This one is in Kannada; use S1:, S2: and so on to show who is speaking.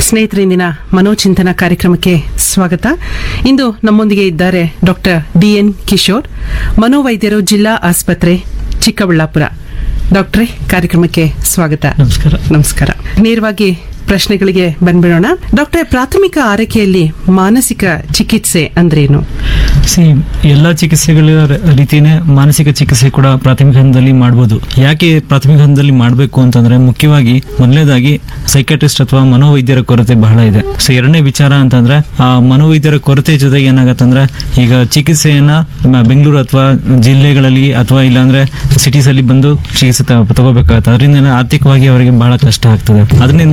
S1: ಸ್ನೇಹಿತರೆ ಇಂದಿನ ಮನೋಚಿಂತನ ಕಾರ್ಯಕ್ರಮಕ್ಕೆ ಸ್ವಾಗತ ಇಂದು ನಮ್ಮೊಂದಿಗೆ ಇದ್ದಾರೆ ಡಾಕ್ಟರ್ ಡಿಎನ್ ಕಿಶೋರ್ ಮನೋವೈದ್ಯರು ಜಿಲ್ಲಾ ಆಸ್ಪತ್ರೆ ಚಿಕ್ಕಬಳ್ಳಾಪುರ ಡಾಕ್ಟ್ರೇ ಕಾರ್ಯಕ್ರಮಕ್ಕೆ ಸ್ವಾಗತ
S2: ನಮಸ್ಕಾರ
S1: ನಮಸ್ಕಾರ ನೇರವಾಗಿ ಪ್ರಶ್ನೆಗಳಿಗೆ ಬಂದ್ಬಿಡೋಣ ಡಾಕ್ಟರ್ ಪ್ರಾಥಮಿಕ ಆರೈಕೆಯಲ್ಲಿ ಮಾನಸಿಕ ಚಿಕಿತ್ಸೆ ಅಂದ್ರೇನು
S2: ಸಿ ಎಲ್ಲ ಚಿಕಿತ್ಸೆಗಳ ರ- ರೀತಿನೇ ಮಾನಸಿಕ ಚಿಕಿತ್ಸೆ ಕೂಡ ಪ್ರಾಥಮಿಕ ಹಂತದಲ್ಲಿ ಮಾಡ್ಬೋದು ಯಾಕೆ ಪ್ರಾಥಮಿಕ ಹಂತದಲ್ಲಿ ಮಾಡಬೇಕು ಅಂತಂದ್ರೆ ಮುಖ್ಯವಾಗಿ ಮೊದಲನೇದಾಗಿ ಸೈಕಾಟ್ರಿಸ್ಟ್ ಅಥವಾ ಮನೋವೈದ್ಯರ ಕೊರತೆ ಬಹಳ ಇದೆ ಸೊ ಎರಡನೇ ವಿಚಾರ ಅಂತಂದ್ರೆ ಆ ಮನೋವೈದ್ಯರ ಕೊರತೆ ಜೊತೆಗೆ ಏನಾಗತ್ತಂದ್ರೆ ಈಗ ಚಿಕಿತ್ಸೆಯನ್ನ ಮ- ಬೆಂಗಳೂರು ಅಥವಾ ಜಿಲ್ಲೆಗಳಲ್ಲಿ ಅಥವಾ ಇಲ್ಲಾಂದ್ರೆ ಸಿಟೀಸ್ ಅಲ್ಲಿ ಬಂದು ಚಿಕಿತ್ಸೆ ತ- ತಗೋಬೇಕಾಗತ್ತೆ ಅದರಿಂದ ಆರ್ಥಿಕವಾಗಿ ಅವರಿಗೆ ಬಹಳ ಕಷ್ಟ ಆಗ್ತದೆ ಅದರಿಂದ